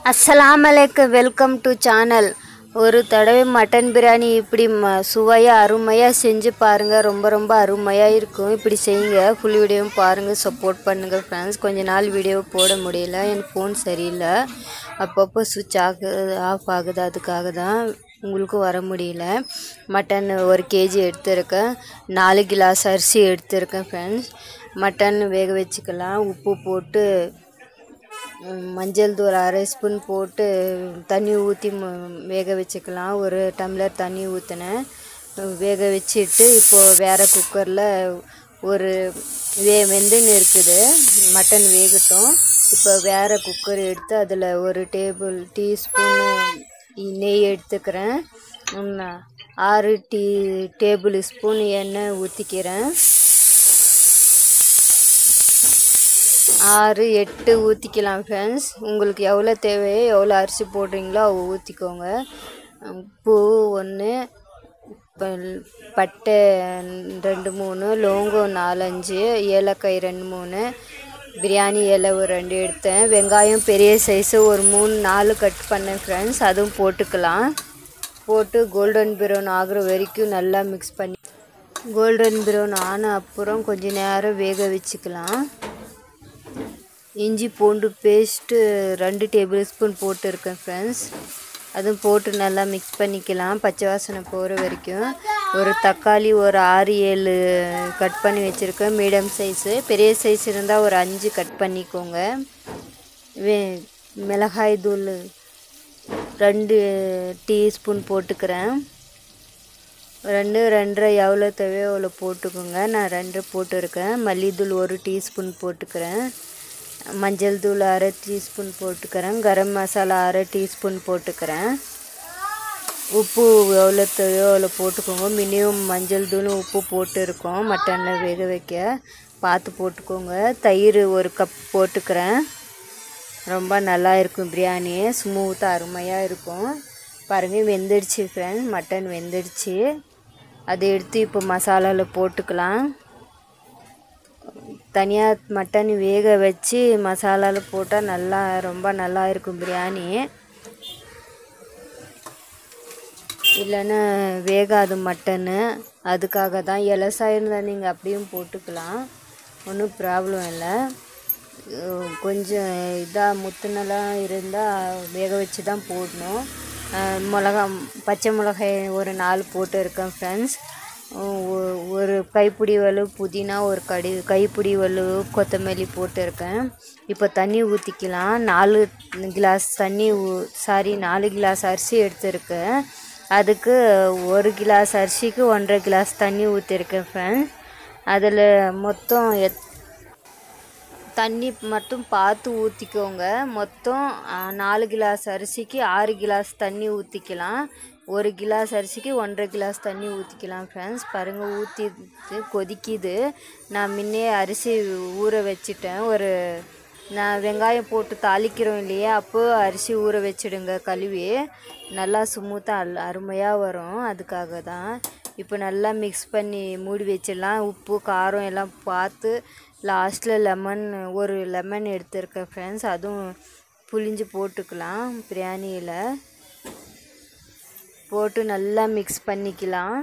அஸ்ஸலாமு அலைக்கும் welcome to channel ஒரு தடவை மட்டன் பிரியாணி இப்படி ம சுவையாக அருமையாக செஞ்சு பாருங்கள் ரொம்ப ரொம்ப அருமையாக இருக்கும் இப்படி செய்யுங்க ஃபுல் வீடியோவும் பாருங்கள் சப்போர்ட் பண்ணுங்கள் ஃப்ரெண்ட்ஸ் கொஞ்ச நாள் வீடியோ போட முடியல என் ஃபோன் சரியில்லை அப்பப்போ சுவிட்ச் ஆகு ஆஃப் ஆகுது அதுக்காக தான் உங்களுக்கும் வர முடியல மட்டன் ஒரு கேஜி எடுத்திருக்கேன் நாலு கிளாஸ் அரிசி எடுத்திருக்கேன் ஃப்ரெண்ட்ஸ் மட்டன் வேக வச்சுக்கலாம் உப்பு போட்டு ம், மஞ்சள் தூள் அரை ஸ்பூன் போட்டு தண்ணி ஊற்றி வேக வச்சுக்கலாம் ஒரு டம்ளர் தண்ணி ஊற்றினேன் வேக வச்சுட்டு இப்போது வேறு குக்கரில் ஒரு வே வெந்துன்னு இருக்குது மட்டன் வேகட்டும் இப்போ வேறு குக்கர் எடுத்து அதில் ஒரு டேபிள் டீஸ்பூனு நெய் எடுத்துக்கிறேன் ம், ஆறு டீ டேபிள் ஸ்பூன் எண்ணெய் ஊற்றிக்கிறேன் ஆறு எட்டு ஊற்றிக்கலாம் ஃப்ரெண்ட்ஸ் உங்களுக்கு எவ்வளோ தேவையோ எவ்வளோ அரிசி போடுறீங்களோ அவ்வளோ ஊற்றிக்கோங்க பூ ஒன்று பட்டை ரெண்டு மூணு லோங்கம் நாலஞ்சு ஏலக்காய் ரெண்டு மூணு பிரியாணி இலை ஒரு ரெண்டு எடுத்தேன் வெங்காயம் பெரிய சைஸு ஒரு மூணு நாலு கட் பண்ணேன் ஃப்ரெண்ட்ஸ் அதுவும் போட்டுக்கலாம் போட்டு கோல்டன் ப்ரௌன் ஆகுற வரைக்கும் நல்லா மிக்ஸ் பண்ணி கோல்டன் ப்ரௌன் ஆன அப்புறம் கொஞ்ச நேரம் வேக வச்சுக்கலாம் இஞ்சி பூண்டு பேஸ்ட்டு ரெண்டு டேபிள் ஸ்பூன் போட்டிருக்கேன் ஃப்ரெண்ட்ஸ் அதுவும் போட்டு நல்லா மிக்ஸ் பண்ணிக்கலாம் பச்சை வாசனை போகிற வரைக்கும் ஒரு தக்காளி ஒரு ஆறு ஏழு கட் பண்ணி வச்சுருக்கேன் மீடியம் சைஸு பெரிய சைஸ் இருந்தால் ஒரு அஞ்சு கட் பண்ணிக்கோங்க வே மிளகாய் தூள் ரெண்டு டீஸ்பூன் போட்டுக்கிறேன் ரெண்டு ரெண்டரை எவ்வளோ தேவையோ அவ்வளோ போட்டுக்கோங்க நான் ரெண்டு போட்டிருக்கேன் மல்லித்தூள் ஒரு டீஸ்பூன் போட்டுக்கிறேன் மஞ்சள் தூள் அரை டீஸ்பூன் போட்டுக்கிறேன் கரம் மசாலா அரை டீஸ்பூன் போட்டுக்கிறேன் உப்பு எவ்வளோ தேவையோ அவ்வளோ போட்டுக்கோங்க மினிமம் மஞ்சள் தூளும் உப்பு போட்டுருக்கோம் மட்டனில் வேக வைக்க பார்த்து போட்டுக்கோங்க தயிர் ஒரு கப் போட்டுக்கிறேன் ரொம்ப நல்லா இருக்கும் பிரியாணி ஸ்மூத்தாக அருமையாக இருக்கும் பாருங்கள் வெந்துடுச்சு ஃப்ரெண்ட்ஸ் மட்டன் வெந்துடுச்சு அதை எடுத்து இப்போ மசாலாவில் போட்டுக்கலாம் தனியாக மட்டன் வேக வச்சு மசாலாவில் போட்டால் நல்லா ரொம்ப நல்லா இருக்கும் பிரியாணி இல்லைன்னா வேகாது மட்டனு அதுக்காக தான் இலசாக இருந்தால் நீங்கள் அப்படியும் போட்டுக்கலாம் ஒன்றும் ப்ராப்ளம் இல்லை அஹ் கொஞ்சம் இதாக முத்துனலாம் இருந்தால் வேக வச்சு தான் போடணும் அஹ் மிளகா பச்சை மிளகாய் ஒரு நாலு போட்டு இருக்கேன் ஃப்ரெண்ட்ஸ் ஒரு கைப்பிடி வலு புதினா ஒரு கடி கைப்பிடி வலு கொத்தமல்லி போட்டிருக்கேன் இப்போ தண்ணி ஊற்றிக்கலாம் நாலு கிளாஸ் தண்ணி ஊ சாரி நாலு கிளாஸ் அரிசி எடுத்திருக்கேன் அதுக்கு ஒரு கிளாஸ் அரிசிக்கு ஒன்றரை கிளாஸ் தண்ணி ஊற்றிருக்கேன் ஃப்ரெண்ட்ஸ் அதில் மொத்தம் எத் தண்ணி மட்டும் பார்த்து ஊற்றிக்கோங்க மொத்தம் ஆ, நாலு கிளாஸ் அரிசிக்கு ஆறு கிளாஸ் தண்ணி ஊற்றிக்கலாம் ஒரு கிளாஸ் அரிசிக்கு ஒன்றரை கிளாஸ் தண்ணி ஊற்றிக்கலாம் ஃப்ரெண்ட்ஸ் பாருங்கள் ஊற்றி கொதிக்குது நான் முன்னே அரிசி ஊற வச்சிட்டேன் ஒரு நான் வெங்காயம் போட்டு தாளிக்கிறோம் இல்லையா அப்போ அரிசி ஊற வச்சிடுங்க கழுவி நல்லா ஸ்மூத்தாக அல் அருமையாக வரும் அதுக்காக தான் இப்போ நல்லா மிக்ஸ் பண்ணி மூடி வச்சிடலாம் உப்பு காரம் எல்லாம் பார்த்து லாஸ்ட்டில் லெமன் ஒரு லெமன் எடுத்திருக்கேன் ஃப்ரெண்ட்ஸ் அதுவும் புளிஞ்சு போட்டுக்கலாம் பிரியாணியில் போட்டு நல்லா மிக்ஸ் பண்ணிக்கலாம்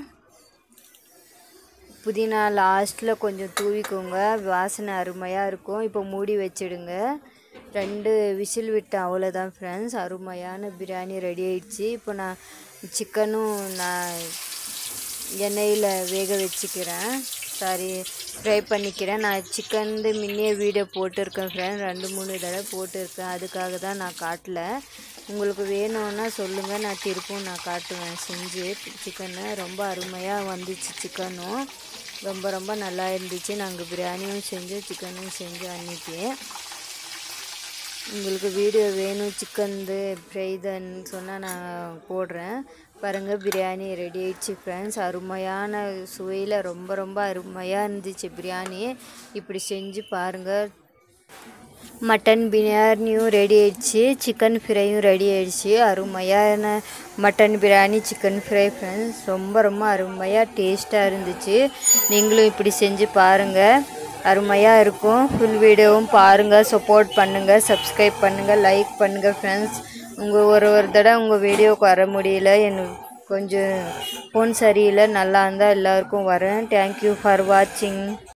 புதினா லாஸ்ட்டில் கொஞ்சம் தூவிக்கோங்க வாசனை அருமையாக இருக்கும் இப்போ மூடி வச்சிடுங்க ரெண்டு விசில் விட்டேன் அவ்வளோதான் ஃப்ரெண்ட்ஸ் அருமையான பிரியாணி ரெடி ஆயிடுச்சு இப்போ நான் சிக்கனும் நான் எண்ணெயில் வேக வச்சுக்கிறேன் சாரி ஃப்ரை பண்ணிக்கிறேன் நான் சிக்கன் முன்னே வீடியோ போட்டிருக்கேன் ஃப்ரெண்ட் ரெண்டு மூணு தடவை போட்டிருக்கேன் அதுக்காக தான் நான் காட்டல உங்களுக்கு வேணும்னா சொல்லுங்கள் நான் திருப்பும் நான் காட்டுவேன் செஞ்சு சிக்கனு ரொம்ப அருமையாக வந்துச்சு சிக்கனும் ரொம்ப ரொம்ப நல்லா இருந்துச்சு நாங்கள் பிரியாணியும் செஞ்சோம் சிக்கனும் செஞ்சோம் அன்றைக்கி உங்களுக்கு வீடியோ வேணும் சிக்கன்து ஃப்ரைதுன்னு சொன்னால் நான் போடுறேன் பாருங்கள் பிரியாணி ரெடி ஆயிடுச்சு ஃப்ரெண்ட்ஸ் அருமையான சுவையில் ரொம்ப ரொம்ப அருமையாக இருந்துச்சு பிரியாணி இப்படி செஞ்சு பாருங்கள் மட்டன் பிரியாணியும் ரெடி ஆயிடுச்சு சிக்கன் ஃப்ரையும் ரெடி ஆயிடுச்சு அருமையான mutton biryani chicken fry friends ரொம்ப ரொம்ப அருமையாக டேஸ்ட்டாக இருந்துச்சு நீங்களும் இப்படி செஞ்சு பாருங்கள் அருமையாக இருக்கும் ஃபுல் வீடியோவும் பாருங்கள் சப்போர்ட் பண்ணுங்கள் சப்ஸ்கிரைப் பண்ணுங்கள் லைக் பண்ணுங்கள் ஃப்ரெண்ட்ஸ் உங்கள் ஒரு ஒரு தடவை உங்கள் வீடியோவுக்கு வர முடியல எனக்கு கொஞ்சம் ஃபோன் சரியில்லை நல்லா இருந்தால் எல்லாருக்கும் வரேன் தேங்க்யூ ஃபார் வாட்சிங்